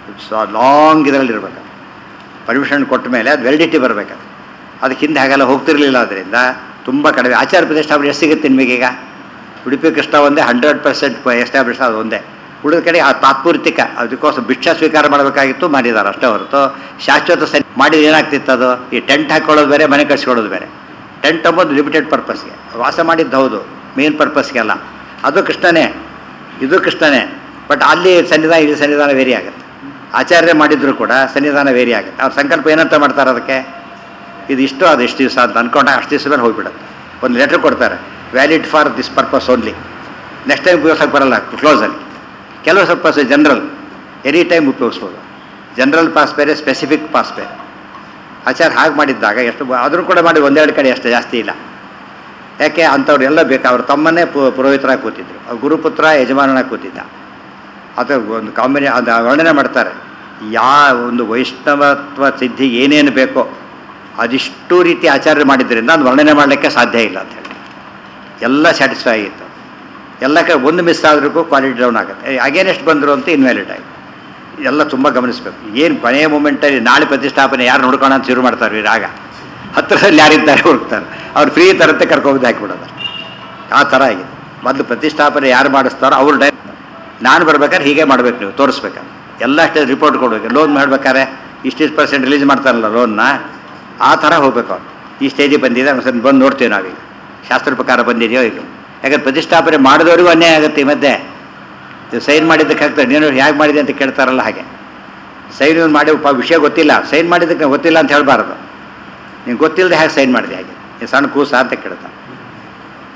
ಲಾಂಗ್ ಇದರಲ್ಲಿ ಇರಬೇಕು ಪರ್ಮಿಷನ್ ಕೊಟ್ಟ ಮೇಲೆ ಅದು ವೆಲಿಡಿಟಿ ಬರಬೇಕು ಅದಕ್ಕೆ ಹಿಂದೆ ಹಾಗೆಲ್ಲ ಹೋಗ್ತಿರ್ಲಿಲ್ಲ ಅದರಿಂದ ತುಂಬ ಕಡಿಮೆ ಆಚಾರ ಪ್ರತಿಷ್ಠಾಪನೆ ಎಷ್ಟು ಸಿಗುತ್ತೆ ನಿಮಗೀಗ ಉಡುಪಿ ಕೃಷ್ಣ ಒಂದೇ ಹಂಡ್ರೆಡ್ ಪರ್ಸೆಂಟ್ ಎಸ್ಟಾಬ್ಲಿಷ್ ಅದು ಒಂದೇ ಉಳಿದ ಕಡೆ ಆ ತಾತ್ಪೂರ್ತಿಕ ಅದಕ್ಕೋಸ್ಕರ ಭಿಕ್ಷಾ ಸ್ವೀಕಾರ ಮಾಡಬೇಕಾಗಿತ್ತು ಮಾಡಿದ್ದಾರೆ ಅಷ್ಟೇ ಹೊರತು ಶಾಶ್ವತ ಸರಿ ಮಾಡಿದ್ರೆ ಏನಾಗ್ತಿತ್ತು ಅದು ಈ ಟೆಂಟ್ ಹಾಕ್ಕೊಳ್ಳೋದು ಬೇರೆ ಮನೆ ಕಟ್ಸ್ಕೊಳ್ಳೋದು ಬೇರೆ ಟೆಂಟ್ ಅಂಬೋದು ಲಿಮಿಟೆಡ್ ಪರ್ಪಸ್ಗೆ ವಾಸ ಮಾಡಿದ್ದು ಹೌದು ಮೇನ್ ಪರ್ಪಸ್ಗೆ ಅಲ್ಲ ಅದು ಕೃಷ್ಣನೇ ಇದು ಕೃಷ್ಣನೇ ಬಟ್ ಅಲ್ಲಿ ಸನ್ನಿಧಾನ ಇಲ್ಲಿ ಸನ್ನಿಧಾನ ವೇರಿ ಆಗುತ್ತೆ ಆಚಾರ್ಯ ಮಾಡಿದ್ರು ಕೂಡ ಸನ್ನಿಧಾನ ವೇರಿ ಆಗುತ್ತೆ ಅವ್ರ ಸಂಕಲ್ಪ ಏನಂತ ಮಾಡ್ತಾರೆ ಅದಕ್ಕೆ ಇದು ಇಷ್ಟು ಅದು ಎಷ್ಟು ದಿವಸ ಅಂತ ಅಂದ್ಕೊಂಡಾಗ ಅಷ್ಟು ದಿವಸ ಮೇಲೆ ಹೋಗ್ಬಿಡುತ್ತೆ ಒಂದು ಲೆಟ್ರ್ ಕೊಡ್ತಾರೆ valid for this purpose only next time ಉಪಯೋಗಿಸೋಕೆ ಬರಲ್ಲ ಕ್ಲೋಸಲ್ಲಿ ಕೆಲವು ಸ್ವಲ್ಪ ಜನರಲ್ ಎನಿ ಟೈಮ್ ಉಪಯೋಗಿಸ್ಬೋದು ಜನರಲ್ ಪಾಸ್ ಬೇರೆ ಸ್ಪೆಸಿಫಿಕ್ ಪಾಸ್ ಬೇರೆ ಆಚಾರ ಹಾಗೆ ಮಾಡಿದ್ದಾಗ ಎಷ್ಟು ಆದರೂ ಕೂಡ ಮಾಡಿ ಒಂದೆರಡು ಕಡೆ ಅಷ್ಟು ಜಾಸ್ತಿ ಇಲ್ಲ ಯಾಕೆ ಅಂಥವ್ರು ಎಲ್ಲ ಬೇಕು ಅವ್ರ ತಮ್ಮನ್ನೇ ಪು- ಪುರೋಹಿತರಾಗಿ ಕೂತಿದ್ರು ಅವ್ರ ಗುರುಪುತ್ರ ಯಜಮಾನನಾಗಿ ಕೂತಿದ್ದ ಅದು ಒಂದು ಕಾಂಬಿನೇ ಅದು ವರ್ಣನೆ ಮಾಡ್ತಾರೆ ಯಾ ಒಂದು ವೈಷ್ಣವತ್ವ ಸಿದ್ಧಿ ಏನೇನು ಬೇಕೋ ಅದಿಷ್ಟು ರೀತಿ ಆಚಾರ್ಯ ಮಾಡಿದ್ರಿಂದ ಅದು ವರ್ಣನೆ ಮಾಡಲಿಕ್ಕೆ ಸಾಧ್ಯ ಇಲ್ಲ ಅಂತ ಹೇಳಿ ಎಲ್ಲ ಸ್ಯಾಟಿಸ್ಫೈ ಆಗಿತ್ತು ಎಲ್ಲ ಕಡೆ ಒಂದು ಮಿಸ್ ಆದ್ರೂ ಕ್ವಾಲಿಟಿ ಡೌನ್ ಆಗುತ್ತೆ ಅಗೇನೆಸ್ಟ್ ಬಂದರು ಅಂತ ಇನ್ವ್ಯಾಲಿಡ್ ಆಗಿ ಎಲ್ಲ ತುಂಬ ಗಮನಿಸಬೇಕು ಏನು ಕೊನೆಯ ಮೂಮೆಂಟಲ್ಲಿ ನಾಳೆ ಪ್ರತಿಷ್ಠಾಪನೆ ಯಾರು ನೋಡ್ಕೋಣ ಅಂತ ಶುರು ಮಾಡ್ತಾರೆ ಇವ್ರು ಆಗ ಹತ್ತಿರದಲ್ಲಿ ಯಾರಿದ್ದಾರೆ ಹುಡುಕ್ತಾರೆ ಅವ್ರು ಫ್ರೀ ತರಂತೆ ಕರ್ಕೊಂಡ್ಬಂದು ಹಾಕಿಬಿಡೋದು ಆ ಥರ ಆಗಿದೆ ಮೊದಲು ಪ್ರತಿಷ್ಠಾಪನೆ ಯಾರು ಮಾಡಿಸ್ತಾರೋ ಅವ್ರು ಡೈ ನಾನು ಬರ್ಬೇಕಾದ್ರೆ ಹೀಗೆ ಮಾಡ್ಬೇಕು ನೀವು ತೋರಿಸ್ಬೇಕಾದ್ರೆ ಎಲ್ಲ ಅಷ್ಟೇ ರಿಪೋರ್ಟ್ ಕೊಡ್ಬೇಕು ಲೋನ್ ಮಾಡ್ಬೇಕಾದ್ರೆ ಇಷ್ಟಿಷ್ಟು ಪರ್ಸೆಂಟ್ ರಿಲೀಸ್ ಮಾಡ್ತಾರಲ್ಲ ಲೋನ್ನ ಆ ಥರ ಹೋಗ್ಬೇಕು ಅವ್ರು ಈ ಸ್ಟೇಜಿಗೆ ಬಂದಿದೆ ಒಂದ್ಸರಿ ಬಂದು ನೋಡ್ತೀವಿ ನಾವೀಗ ಶಾಸ್ತ್ರ ಪ್ರಕಾರ ಬಂದಿದೆಯೋ ಇಲ್ಲ ಯಾಕಂದ್ರೆ ಪ್ರತಿಷ್ಠಾಪನೆ ಮಾಡಿದವರಿಗೂ ಅನ್ಯಾಯ ಆಗುತ್ತೆ ಈ ಮಧ್ಯೆ ಸೈನ್ ಮಾಡಿದ್ದಕ್ಕೆ ಆಗ್ತದೆ ನೀನು ಹೇಗೆ ಮಾಡಿದೆ ಅಂತ ಕೇಳ್ತಾರಲ್ಲ ಹಾಗೆ ಸೈನ್ ಮಾಡಿ ಪ ವಿಷಯ ಗೊತ್ತಿಲ್ಲ ಸೈನ್ ಮಾಡಿದ್ದಕ್ಕೆ ಗೊತ್ತಿಲ್ಲ ಅಂತ ಹೇಳಬಾರ್ದು ನೀನು ಗೊತ್ತಿಲ್ಲದೆ ಹೇಗೆ ಸೈನ್ ಮಾಡಿದೆ ಹಾಗೆ ನೀನು ಸಣ್ಣ ಕೂಸ ಅಂತ ಕೇಳ್ತಾರೆ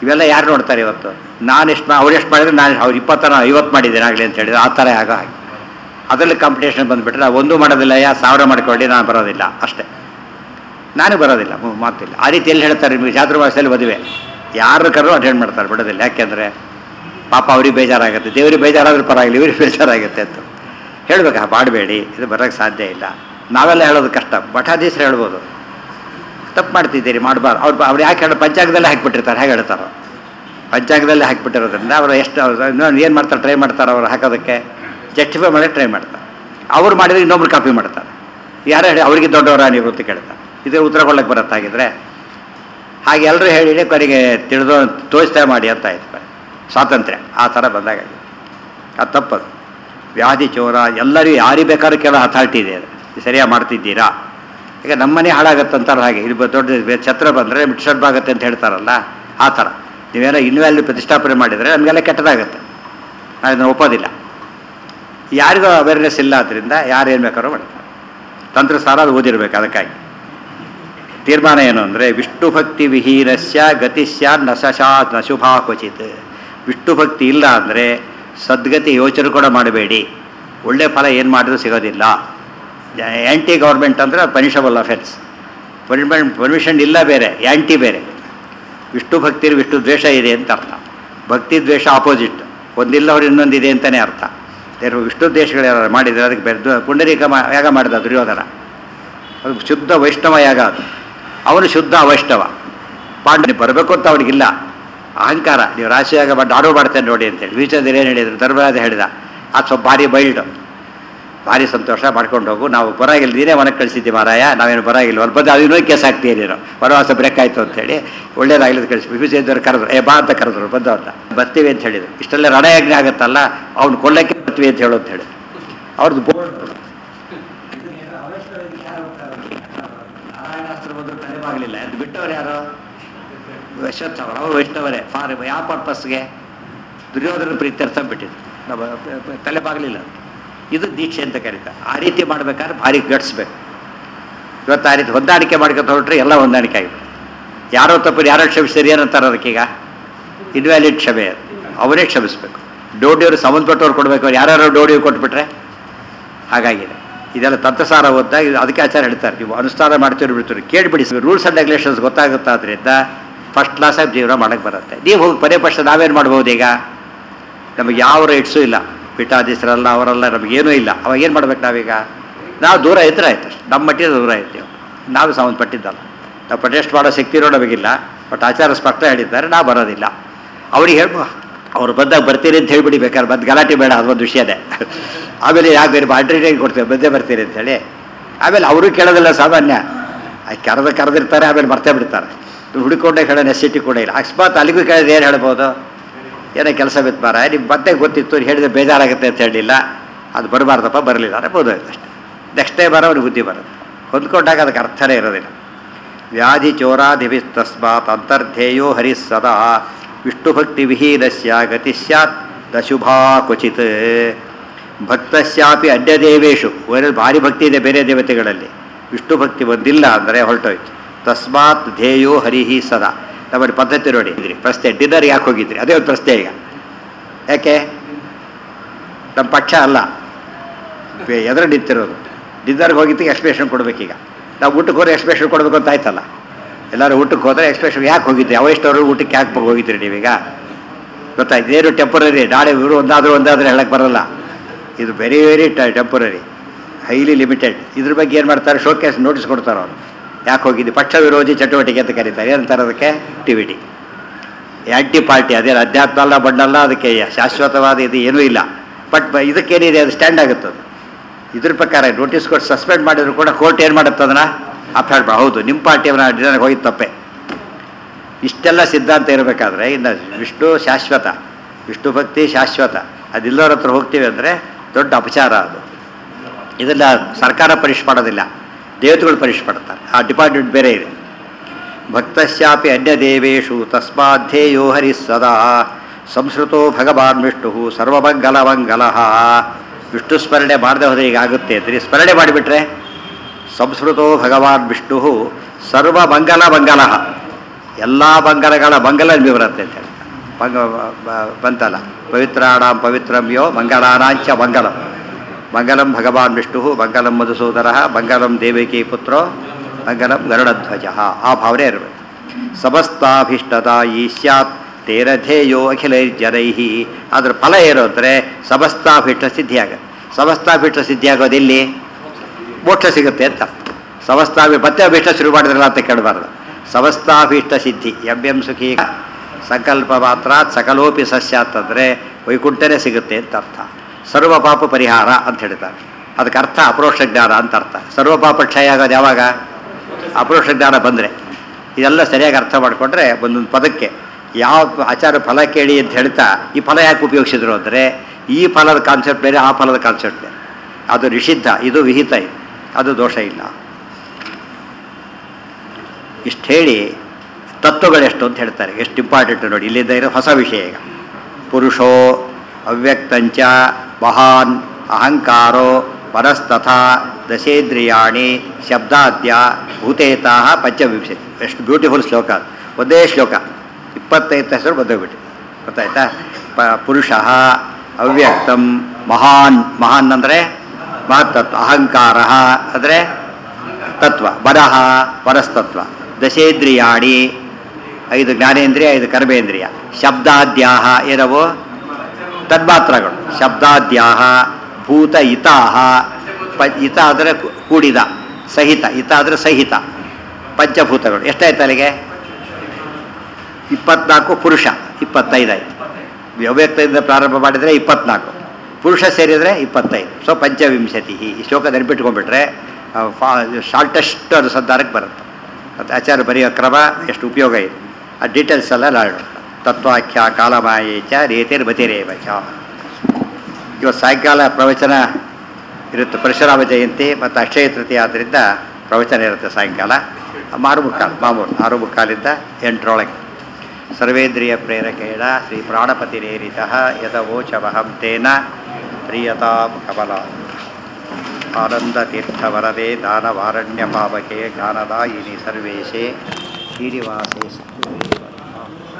ಇವೆಲ್ಲ ಯಾರು ನೋಡ್ತಾರೆ ಇವತ್ತು ನಾನು ಎಷ್ಟು ಅವ್ರು ಎಷ್ಟು ಮಾಡಿದ್ರೆ ನಾನು ಅವ್ರು ಇಪ್ಪತ್ತರ ಐವತ್ತು ಮಾಡಿದ್ದೇನೆ ಆಗಲಿ ಅಂತ ಹೇಳಿದ್ರೆ ಆ ಥರ ಆಗೋ ಹಾಗೆ ಅದರಲ್ಲಿ ಕಾಂಪಿಟೇಷನ್ ಬಂದುಬಿಟ್ರೆ ನಾವು ಒಂದೂ ಮಾಡೋದಿಲ್ಲ ಯಾ ಸಾವಿರ ಮಾಡ್ಕೊಳ್ಳಿ ನಾನು ಬರೋದಿಲ್ಲ ಅಷ್ಟೇ ನಾನು ಬರೋದಿಲ್ಲ ಮು- ಮಾತಿಲ್ಲ ಆ ರೀತಿ ಎಲ್ಲಿ ಹೇಳ್ತಾರೆ ನಿಮಗೆ ಚಾತುರ್ಮಾಸದಲ್ಲಿ ಮದುವೆ ಯಾರು ಕರೆದು ಅಟೆಂಡ್ ಮಾಡ್ತಾರೆ ಬಿಡೋದಿಲ್ಲ ಯಾಕೆಂದರೆ ಪಾಪ ಅವ್ರಿಗೆ ಬೇಜಾರಾಗುತ್ತೆ ದೇವ್ರಿಗೆ ಬೇಜಾರಾದ್ರೆ ಪರವಾಗಿಲ್ಲ ಇವ್ರಿಗೆ ಬೇಜಾರಾಗುತ್ತೆ ಅಂತ ಹೇಳ್ಬೇಕಾ ಮಾಡಬೇಡಿ ಇದು ಬರೋಕ್ಕೆ ಸಾಧ್ಯ ಇಲ್ಲ ನಾವೆಲ್ಲ ಹೇಳೋದು ಕಷ್ಟ ಮಠಾಧೀಶರು ಹೇಳ್ಬೋದು ತಪ್ಪು ಮಾಡ್ತಿದ್ದೀರಿ ಮಾಡಬಾರ್ದು ಅವ್ರು ಅವ್ರು ಯಾಕೆ ಹೇಳೋ ಪಂಚಾಂಗದಲ್ಲೇ ಹಾಕಿಬಿಟ್ಟಿರ್ತಾರೆ ಹೇಗೆ ಹೇಳ್ತಾರೋ ಪಂಚಾಂಗದಲ್ಲೇ ಹಾಕಿಬಿಟ್ಟಿರೋದ್ರಿಂದ ಅವರು ಎಷ್ಟು ಏನು ಮಾಡ್ತಾರೆ ಟ್ರೈ ಮಾಡ್ತಾರೆ ಅವ್ರು ಹಾಕೋದಕ್ಕೆ ಜಸ್ಟಿಫೈ ಮಾಡೋಕ್ಕೆ ಟ್ರೈ ಮಾಡ್ತಾರೆ ಅವ್ರು ಮಾಡಿದ್ರೆ ಇನ್ನೊಬ್ರು ಕಾಪಿ ಮಾಡ್ತಾರೆ ಯಾರು ಹೇಳಿ ಅವರಿಗೆ ದೊಡ್ಡವರ ನೀವು ಅಂತ ಕೇಳ್ತಾರೆ ಇದ್ರ ಉತ್ತರ ಕೊಡಕ್ಕೆ ಬರುತ್ತಾಗಿದ್ರೆ ಹಾಗೆ ಎಲ್ಲರೂ ಹೇಳಿ ಕೊನೆಗೆ ತಿಳಿದು ತೋರಿಸ್ತಾ ಮಾಡಿ ಅಂತ ಆಯ್ತು ಬರೀ. ಸ್ವಾತಂತ್ರ್ಯ ಆ ಥರ ಬಂದಾಗ ಅದು ತಪ್ಪದು ವ್ಯಾಧಿ ಚೋರ ಎಲ್ಲರಿಗೂ ಯಾರಿಗೆ ಬೇಕಾದ್ರೂ ಕೆಲವು ಅಥಾರಿಟಿ ಇದೆ ಅದು ಸರಿಯಾಗಿ ಮಾಡ್ತಿದ್ದೀರಾ ಈಗ ನಮ್ಮನೆ ಹಾಳಾಗತ್ತಂತಾರ ಹಾಗೆ ಇಲ್ಲಿ ಬ- ದೊಡ್ಡ ಬೆ- ಛತ್ರ ಬಂದರೆ ಡಿಸ್ಟರ್ಬ್ ಆಗುತ್ತೆ ಅಂತ ಹೇಳ್ತಾರಲ್ಲ ಆ ಥರ ನೀವೇನೋ ಇನ್ವ್ಯಾಲ್ಯೂ ಪ್ರತಿಷ್ಠಾಪನೆ ಮಾಡಿದರೆ ನಮಗೆಲ್ಲ ಕೆಟ್ಟದಾಗುತ್ತೆ ನಾವು ಇದನ್ನು ಒಪ್ಪೋದಿಲ್ಲ ಯಾರಿಗೂ ಅವೇರ್ನೆಸ್ ಇಲ್ಲ ಆದ್ದರಿಂದ ಯಾರು ಏನು ಬೇಕಾದ್ರೂ ಮಾಡ್ತಾರೆ ತಂತ್ರಸಾರ ಅದು ಓದಿರ್ಬೇಕು ಅದಕ್ಕಾಗಿ ತೀರ್ಮಾನ ಏನು ಅಂದರೆ ವಿಷ್ಣು ಭಕ್ತಿ ವಿಹೀನಸ್ಯ ಗತಿಸ್ಯ ನಶಶಾ ನಶುಭಾ ಕ್ವಚಿತ್ ವಿಷ್ಣು ಭಕ್ತಿ ಇಲ್ಲ ಅಂದರೆ ಸದ್ಗತಿ ಯೋಚನೆ ಕೂಡ ಮಾಡಬೇಡಿ ಒಳ್ಳೆ ಫಲ ಏನು ಮಾಡಿದ್ರೂ ಸಿಗೋದಿಲ್ಲ ಆ್ಯಂಟಿ ಗೌರ್ಮೆಂಟ್ ಅಂದರೆ ಪನಿಷಬಲ್ ಅಫೆನ್ಸ್ ಪರ್ಮಿಷನ್ ಪರ್ಮಿಷನ್ ಇಲ್ಲ ಬೇರೆ ಆ್ಯಂಟಿ ಬೇರೆ ವಿಷ್ಣು ಭಕ್ತಿ ವಿಷ್ಣು ದ್ವೇಷ ಇದೆ ಅಂತ ಅರ್ಥ ಭಕ್ತಿ ದ್ವೇಷ ಆಪೋಸಿಟ್ ಒಂದಿಲ್ಲವ್ರು ಇನ್ನೊಂದಿದೆ ಅಂತಲೇ ಅರ್ಥ ದೇವ್ರು ವಿಷ್ಣು ದ್ವೇಷಗಳು ಯಾರು ಮಾಡಿದರೆ ಅದಕ್ಕೆ ಬೆರೆದು ಪುಂಡರೀಕ ಮಾ- ಯಾಗ ಮಾಡಿದ ದುರ್ಯೋಧನ ಅದು ಶುದ್ಧ ವೈಷ್ಣವ ಯಾಗ ಅದು ಅವನು ಶುದ್ಧ ವೈಷ್ಣವ ಪಾಂಡ ಬರಬೇಕು ಅಂತ ಅವನಿಗಿಲ್ಲ ಅಹಂಕಾರ ನೀವು ರಾಶಿಯಾಗ ಮಾಡಿ ಆಡೋ ಮಾಡ್ತೇನೆ ನೋಡಿ ಅಂತೇಳಿ ವಿಚಾರದಲ್ಲಿ ಏನು ಹೇಳಿದ್ರು ಧರ್ಮರಾಜ ಹೇಳಿದ ಅದು ಸ್ವಲ್ಪ ಭಾರಿ ಬೈಲ್ಡ್ ಭಾರಿ ಸಂತೋಷ ಮಾಡ್ಕೊಂಡು ಹೋಗು ನಾವು ಬರಾಗಿಲ್ಲ ನೀನೇ ಮನಕ್ಕೆ ಕಳಿಸಿದ್ದೆ ಮಾರಾಯ ನಾವೇನು ಬರಾಗಿಲ್ಲ ಅವ್ರು ಬಂದು ಅದು ಇನ್ನೊಂದು ಕೇಸ್ ಆಗ್ತೀಯ ನೀನು ವನವಾಸ ಬ್ರೇಕ್ ಆಯಿತು ಅಂತೇಳಿ ಒಳ್ಳೇದಾಗಲಿದ್ದು ಕಳಿಸಿ ವಿಭೀಷೇಂದ್ರ ಕರೆದ್ರು ಏ ಬಾ ಅಂತ ಕರೆದ್ರು ಬಂದವ್ರನ್ನ ಬರ್ತೀವಿ ಅಂತ ಹೇಳಿದ್ರು ಇಷ್ಟೆಲ್ಲ ರಣಯಜ್ಞೆ ಆಗುತ್ತಲ್ಲ ಅವ್ನು ಕೊಲ್ಲಕ್ಕೆ ಬರ್ತೀವಿ ಅಂತ ಹೇಳು ಅಂತ ಹೇಳಿ ಅವ್ರದ್ದು ಬೋರ್ಡ್ ನಾರಾಯಣಾಸ್ತ್ರ ಬಂದು ತಲೆಬಾಗಲಿಲ್ಲ ಅದು ಬಿಟ್ಟವ್ರು ಯಾರು ಯಶವಂತ ಅವರು ಅವರು ವೈಷ್ಣವರೇ ಫಾರ್ ಯಾವ ಪರ್ಪಸ್ಗೆ ದುರ್ಯೋಧನ ಪ್ರೀತ್ಯರ್ಥ ಬಿಟ್ಟಿದ್ರು ನಮ್ಮ ತಲೆಬಾಗಲಿಲ್ಲ ಇದು ದೀಕ್ಷೆ ಅಂತ ಕರೀತಾರೆ ಆ ರೀತಿ ಮಾಡ್ಬೇಕಾದ್ರೆ ಭಾರಿ ಗಟ್ಸ್ಬೇಕು ಇವತ್ತು ಆ ರೀತಿ ಹೊಂದಾಣಿಕೆ ಮಾಡ್ಕೊತ ಹೊರಟ್ರೆ ಎಲ್ಲ ಹೊಂದಾಣಿಕೆ ಆಗಿದೆ ಯಾರೋ ತಪ್ಪು ಯಾರೋ ಕ್ಷಮಿಸಿದ್ರೆ ಏನಂತಾರೆ ಅದಕ್ಕೀಗ ಇನ್ವ್ಯಾಲಿಡ್ ಕ್ಷಮೆ ಅದು ಅವರೇ ಕ್ಷಮಿಸ್ಬೇಕು ಡೋಡಿಯವರು ಸಂಬಂಧಪಟ್ಟವ್ರು ಕೊಡಬೇಕು ಅವ್ರು ಯಾರ್ಯಾರೋ ಡೋಡಿಯವ್ರು ಕೊಟ್ಬಿಟ್ರೆ ಹಾಗಾಗಿದೆ ಇದೆಲ್ಲ ತಂತ್ರಸಾರ ಓದಿದಾಗ ಇದು ಅದಕ್ಕೆ ಆಚಾರ ಹೇಳ್ತಾರೆ ನೀವು ಅನುಷ್ಠಾನ ಮಾಡ್ತೀರಿ ಬಿಡ್ತೀರಿ ಕೇಳಿಬಿಡಿ ರೂಲ್ಸ್ ಆ್ಯಂಡ್ ರೆಗ್ಯುಲೇಷನ್ಸ್ ಗೊತ್ತಾಗುತ್ತಾದ್ರಿಂದ ಫಸ್ಟ್ ಕ್ಲಾಸಾಗಿ ಜೀವನ ಮಾಡಕ್ಕೆ ಬರುತ್ತೆ ನೀವು ಹೋಗಿ ಪದೇ ಪಕ್ಷ ನಾವೇನು ಮಾಡ್ಬೋದು ಈಗ ನಮಗೆ ಯಾವ ರೈಟ್ಸು ಇಲ್ಲ ಪೀಠಾಧೀಶರಲ್ಲ ಅವರೆಲ್ಲ ನಮಗೇನೂ ಇಲ್ಲ ಅವಾಗ ಏನು ಮಾಡ್ಬೇಕು ನಾವೀಗ ನಾವು ದೂರ ಇದ್ರೆ ಆಯ್ತು ಅಷ್ಟೇ ನಮ್ಮ ಮಟ್ಟಿಗೆ ದೂರ ಇರ್ತೀವಿ ನಾವು ಸಂಬಂಧಪಟ್ಟಿದ್ದಲ್ಲ ನಾವು ಪ್ರೊಟೆಸ್ಟ್ ಮಾಡೋ ಶಕ್ತಿ ಇರೋ ನಮಗಿಲ್ಲ ಬಟ್ ಆಚಾರ ಸ್ಪಷ್ಟ ಹೇಳಿದ್ದಾರೆ ನಾವು ಬರೋದಿಲ್ಲ ಅವ್ರಿಗೆ ಹೇಳ್ಬೋ ಅವ್ರು ಬಂದಾಗ ಬರ್ತೀರಿ ಅಂತ ಹೇಳ್ಬಿಡಿ ಬೇಕಾದ್ರೆ ಬಂದು ಗಲಾಟೆ ಬೇಡ ಅದೊಂದು ವಿಷಯನೇ ಆಮೇಲೆ ಯಾಕೆ ಬೇರೆ ಆಲ್ಟರ್ನೇಟಿವ್ ಕೊಡ್ತೇವೆ ಬಂದೇ ಬರ್ತೀರಿ ಅಂತೇಳಿ ಆಮೇಲೆ ಅವರು ಕೇಳೋದಿಲ್ಲ ಸಾಮಾನ್ಯ ಆ ಕರೆದ ಕರೆದಿರ್ತಾರೆ ಆಮೇಲೆ ಮರ್ತೇ ಬಿಡ್ತಾರೆ ಹುಡುಕೊಂಡೆ ಹೇಳೋ ನೆಸಿಟಿ ಕೂಡ ಇಲ್ಲ ಅಕಸ್ಮಾತ್ ಅಲ್ಲಿಗೂ ಕೇಳಿದ್ರೆ ಏನು ಹೇಳ್ಬೋದು ಏನೋ ಕೆಲಸ ಬಿತ್ತು ಮಾರ ನಿಮ್ಗೆ ಮತ್ತೆ ಗೊತ್ತಿತ್ತು ಹೇಳಿದ್ರೆ ಬೇಜಾರಾಗುತ್ತೆ ಅಂತ ಹೇಳಿಲ್ಲ ಅದು ಬರಬಾರ್ದಪ್ಪ ಬರಲಿಲ್ಲ ಅಂದರೆ ಬೋದಾಯ್ತು ಅಷ್ಟೇ ನೆಕ್ಸ್ಟ್ ಟೈಮ್ ಬರೋ ಅವ್ನಿಗೆ ಬುದ್ಧಿ ಬರುತ್ತೆ ಹೊಂದ್ಕೊಂಡಾಗ ಅದಕ್ಕೆ ಅರ್ಥನೇ ಇರೋದಿಲ್ಲ ವ್ಯಾಧಿ ಚೋರಾಧಿಭಿ ತಸ್ಮಾತ್ ಅಂತರ್ಧೇಯೋ ಹರಿ ಸದಾ ವಿಷ್ಣು ಭಕ್ತಿ ವಿಹೀನಸ್ಯ ಗತಿ ಸ್ಯಾತ್ ದಶುಭಾ ಕ್ವಚಿತ್ ಭಕ್ತಸ್ಯಾಪಿ ಅನ್ಯದೇವೇಶು ಬೇರೆ ಭಾರಿ ಭಕ್ತಿ ಇದೆ ಬೇರೆ ದೇವತೆಗಳಲ್ಲಿ ವಿಷ್ಣು ಭಕ್ತಿ ಬಂದಿಲ್ಲ ಅಂದರೆ ಹೊರಟೋಯ್ತು ತಸ್ಮಾತ್ ಧ್ಯೇಯೋ ಹರಿಹಿ ಸದಾ ನಮ್ಮ ಪದ್ಧತಿ ನೋಡಿ ಇದ್ರಿ ಪ್ರಶ್ನೆ ಡಿನ್ನರ್ ಯಾಕೆ ಹೋಗಿದ್ರಿ ಅದೇ ಒಂದು ಪ್ರಶ್ನೆ ಈಗ ಯಾಕೆ ನಮ್ಮ ಪಕ್ಷ ಅಲ್ಲ ಬೆ- ಎದುರು ನಿಂತಿರೋದು ಡಿನ್ನರ್ಗೆ ಹೋಗಿದ್ದಕ್ಕೆ ಎಕ್ಸ್ಪ್ಲೇಷನ್ ಕೊಡ್ಬೇಕೀಗ ನಾವು ಊಟಕ್ಕೆ ಹೋದ್ರೆ ಎಕ್ಸ್ಪ್ಲೇಷನ್ ಕೊಡಬೇಕು ಅಂತ ಆಯ್ತಲ್ಲ ಎಲ್ಲರೂ ಊಟಕ್ಕೆ ಹೋದ್ರೆ ಎಕ್ಸ್ಪ್ಲೇಷನ್ ಯಾಕೆ ಹೋಗಿದ್ರಿ ಅವಷ್ಟವರು ಊಟಕ್ಕೆ ಯಾಕೆ ಹೋಗಿದ್ರಿ ನೀವೀಗ ಗೊತ್ತಾಯ್ತು ಇದೇನು ಟೆಂಪರರಿ ನಾಳೆ ಇವರು ಒಂದಾದರೂ ಒಂದಾದರೂ ಹೇಳಕ್ಕೆ ಬರಲ್ಲ ಇದು very very temporary highly limited ಇದ್ರ ಬಗ್ಗೆ ಏನು ಮಾಡ್ತಾರೆ ಶೋಕೇಸ್ ನೋಟಿಸ್ ಕೊಡ್ತಾರೆ ಅವರು ಯಾಕೆ ಹೋಗಿದ್ದು ಪಕ್ಷ ವಿರೋಧಿ ಚಟುವಟಿಕೆ ಅಂತ ಕರೀತಾರೆ ಏನಂತಾರೆ ಅದಕ್ಕೆ ಟಿವಿಟಿ ಆ್ಯಂಟಿ ಪಾರ್ಟಿ ಅದೇನು ಅಧ್ಯಾತ್ಮ ಅಲ್ಲ ಬಣ್ಣಲ್ಲ ಅದಕ್ಕೆ ಶಾಶ್ವತವಾದ ಇದು ಏನೂ ಇಲ್ಲ ಬಟ್ ಇದಕ್ಕೇನಿದೆ ಅದು ಸ್ಟ್ಯಾಂಡ್ ಆಗುತ್ತೆ ಅದು ಇದ್ರ ಪ್ರಕಾರ ನೋಟಿಸ್ ಕೊಟ್ಟು ಸಸ್ಪೆಂಡ್ ಮಾಡಿದ್ರು ಕೂಡ ಕೋರ್ಟ್ ಏನು ಮಾಡುತ್ತೆ ಅದನ್ನು ಅಫ್ಯಾಡ್ ಹೌದು ನಿಮ್ಮ ಪಾರ್ಟಿಯವನ್ನ ಡಿನ್ನರ್ಗೆ ಹೋಗಿದ್ದು ತಪ್ಪೆ ಇಷ್ಟೆಲ್ಲ ಸಿದ್ಧಾಂತ ಇರಬೇಕಾದ್ರೆ ಇನ್ನು ವಿಷ್ಣು ಶಾಶ್ವತ ವಿಷ್ಣು ಭಕ್ತಿ ಶಾಶ್ವತ ಅದಿಲ್ಲವ್ರ ಹತ್ರ ಹೋಗ್ತೀವಿ ಅಂದರೆ ದೊಡ್ಡ ಅಪಚಾರ ಅದು ಇದೆಲ್ಲ ಸರ್ಕಾರ ಪರೀಕ್ಷೆ ಮಾಡೋದಿಲ್ಲ ದೇವತೆಗಳು ಪರೀಕ್ಷೆ ಪಡ್ತಾರೆ ಆ ಡಿಪಾರ್ಟ್ಮೆಂಟ್ ಬೇರೆ ಇದೆ ಭಕ್ತಸ್ಯಾಪಿ ಅನ್ಯದೇವೇಶು ತಸ್ಮಾಧ್ಯೇಯೋ ಹರಿ ಸದಾ ಸಂಸ್ಕೃತೋ ಭಗವಾನ್ ವಿಷ್ಣು ಸರ್ವಮಂಗಲಮಂಗಲ ವಿಷ್ಣು ಸ್ಮರಣೆ ಮಾಡದೆ ಹೋದರೆ ಈಗ ಆಗುತ್ತೆ ಅಂದರೆ ಸ್ಮರಣೆ ಮಾಡಿಬಿಟ್ರೆ ಸಂಸ್ಕೃತೋ ಭಗವಾನ್ ವಿಷ್ಣು ಸರ್ವಮಂಗಲ ಮಂಗಲ ಎಲ್ಲ ಮಂಗಲಗಳ ಮಂಗಲ ನಿಮಗೆ ಬರುತ್ತೆ ಅಂತ ಹೇಳಿ ಮಂಗ ಬ- ಬಂತಲ್ಲ ಪವಿತ್ರಾಣಾಂ ಪವಿತ್ರಂ ಯೋ ಮಂಗಳಾನಾಂಚ ಮಂಗಲಂ ಮಂಗಲಂ ಭಗವಾನ್ ವಿಷ್ಣು ಮಂಗಲಂ ಮಧುಸೂದರ ಮಂಗಲಂ ದೇವಕಿ ಪುತ್ರೋ ಮಂಗಲಂ ಗರುಡಧ್ವಜ ಆ ಭಾವನೆ ಇರಬೇಕು ಸಮಸ್ತಾಭೀಷ್ಟದಾಯಿ ಸ್ಯಾತ್ ತೇರಧೇಯೋ ಅಖಿಲೈರ್ಜನೈ ಅದ್ರ ಫಲ ಏನು ಅಂದರೆ ಸಮಸ್ತಾಭೀಷ್ಟ ಸಿದ್ಧಿಯಾಗುತ್ತೆ ಸಮಸ್ತಾಭೀಷ್ಟ ಸಿದ್ಧಿಯಾಗೋದೆಲ್ಲಿ ಮೋಕ್ಷ ಸಿಗುತ್ತೆ ಅಂತ ಸಮಸ್ತಾಭಿ ಮತ್ತೆ ಅಭೀಷ್ಟ ಶುರು ಮಾಡಿದ್ರಲ್ಲ ಅಂತ ಕೇಳಬಾರ್ದು ಸಮಸ್ತಾಭೀಷ್ಟ ಸಿದ್ಧಿ ಎಂ ಎಂ ಸುಖಿ ಸಂಕಲ್ಪ ಮಾತ್ರ ಸಕಲೋಪಿ ಸಸ್ಯ ಅಂತಂದರೆ ವೈಕುಂಠನೇ ಸಿಗುತ್ತೆ ಅಂತ ಅರ್ಥ ಸರ್ವ ಪಾಪ ಪರಿಹಾರ ಅಂತ ಹೇಳ್ತಾರೆ ಅದಕ್ಕೆ ಅರ್ಥ ಅಪರೋಕ್ಷ ಜ್ಞಾನ ಅಂತ ಅರ್ಥ ಸರ್ವ ಪಾಪ ಕ್ಷಯ ಆಗೋದು ಯಾವಾಗ ಅಪರೋಕ್ಷ ಜ್ಞಾನ ಬಂದರೆ ಇದೆಲ್ಲ ಸರಿಯಾಗಿ ಅರ್ಥ ಮಾಡಿಕೊಂಡ್ರೆ ಒಂದೊಂದು ಪದಕ್ಕೆ ಯಾವ ಆಚಾರ ಫಲ ಕೇಳಿ ಅಂತ ಹೇಳ್ತಾ ಈ ಫಲ ಯಾಕೆ ಉಪಯೋಗಿಸಿದ್ರು ಅಂದರೆ ಈ ಫಲದ ಕಾನ್ಸೆಪ್ಟ್ ಬೇರೆ ಆ ಫಲದ ಕಾನ್ಸೆಪ್ಟ್ ಬೇರೆ ಅದು ನಿಷಿದ್ಧ ಇದು ವಿಹಿತ ಇದು ಅದು ದೋಷ ಇಲ್ಲ ಇಷ್ಟು ಹೇಳಿ ತತ್ವಗಳೆಷ್ಟು ಅಂತ ಹೇಳ್ತಾರೆ ಎಷ್ಟು ಇಂಪಾರ್ಟೆಂಟ್ ನೋಡಿ ಇಲ್ಲಿಂದ ಇರೋ ಹೊಸ ವಿಷಯ ಈಗ ಪುರುಷೋ ಅವ್ಯಕ್ತಂಚ ಮಹಾನ್ ಅಹಂಕಾರೋ ಪರಸ್ತಥಾ ದಶೇಂದ್ರಿಯಾಣಿ ಶಬ್ದಾದ್ಯ ಭೂತೇತಾ ಪಂಚವಿಂಶತಿ ಎಷ್ಟು ಬ್ಯೂಟಿಫುಲ್ ಶ್ಲೋಕ ಅದು ಒಂದೇ ಶ್ಲೋಕ ಇಪ್ಪತ್ತೈದು ಹೆಸರು ಬಂದೋಗ್ಬಿಟ್ಟು ಗೊತ್ತಾಯ್ತಾ ಪ ಪುರುಷ ಅವ್ಯಕ್ತಂ ಮಹಾನ್ ಮಹಾನ್ ಅಂದರೆ ಮಹತ್ತತ್ವ ಅಹಂಕಾರ ಅಂದರೆ ತತ್ವ ವರಹ ವರಸ್ತತ್ವ ದಶೇಂದ್ರಿಯಾಣಿ ಐದು ಜ್ಞಾನೇಂದ್ರಿಯ ಐದು ಕರ್ಮೇಂದ್ರಿಯ ಶಬ್ದಾದ್ಯಾಹ ಏನವು ತನ್ಮಾತ್ರಗಳು ಶಬ್ದಾದ್ಯಾಹ ಭೂತ ಇತಾಹ ಪ ಇತ ಅಂದರೆ ಕು- ಕೂಡಿದ ಸಹಿತ ಇತ ಅಂದರೆ ಸಹಿತ ಪಂಚಭೂತಗಳು ಎಷ್ಟಾಯ್ತು ಅಲ್ಲಿಗೆ ಇಪ್ಪತ್ನಾಲ್ಕು ಪುರುಷ ಇಪ್ಪತ್ತೈದಾಯ್ತು ಅವ್ಯಕ್ತದಿಂದ ಪ್ರಾರಂಭ ಮಾಡಿದರೆ ಇಪ್ಪತ್ನಾಲ್ಕು ಪುರುಷ ಸೇರಿದರೆ ಇಪ್ಪತ್ತೈದು ಸೊ ಪಂಚವಿಂಶತಿ ಈ ಶ್ಲೋಕ ನೆನಪಿಟ್ಕೊಂಡ್ಬಿಟ್ರೆ ಶಾರ್ಟೆಸ್ಟ್ ಅನುಸಂಧಾನಕ್ಕೆ ಬರುತ್ತೆ ಮತ್ತು ಆಚಾರ್ಯ ಬರೆಯೋ ಕ್ರಮ ಎಷ್ಟು ಉಪಯೋಗ ಇದೆ ಆ ಡೀಟೇಲ್ಸ್ ಎಲ್ಲ ನಾಡು ತತ್ವಾಖ್ಯ ಕಾಲಮಾಯೇ ಚ ರೇತಿರ್ ಮತಿರೇವ ಚ ಇವತ್ತು ಸಾಯಂಕಾಲ ಪ್ರವಚನ ಇರುತ್ತೆ ಪರಶುರಾಮ ಜಯಂತಿ ಮತ್ತು ಅಕ್ಷಯ ತೃತೀಯ ಆದ್ದರಿಂದ ಪ್ರವಚನ ಇರುತ್ತೆ ಸಾಯಂಕಾಲ ಆರು ಮುಕ್ಕಾಲು ಮಾಮೂಲು ಆರು ಮುಕ್ಕಾಲಿಂದ ಎಂಟರೊಳಗೆ ಸರ್ವೇಂದ್ರಿಯ ಪ್ರೇರಕೇಣ ಶ್ರೀ ಪ್ರಾಣಪತಿರೇರಿತ ಯದವೋಚವಹಂ ತೇನ ಪ್ರಿಯತಾಂ ಕಮಲ ಆನಂದತೀರ್ಥವರದೆ ದಾನವಾರಣ್ಯ ಪಾವಕೆ ಜ್ಞಾನದಾಯಿನಿ ಸರ್ವೇಶೇ ಶ್ರೀನಿವಾಸೇ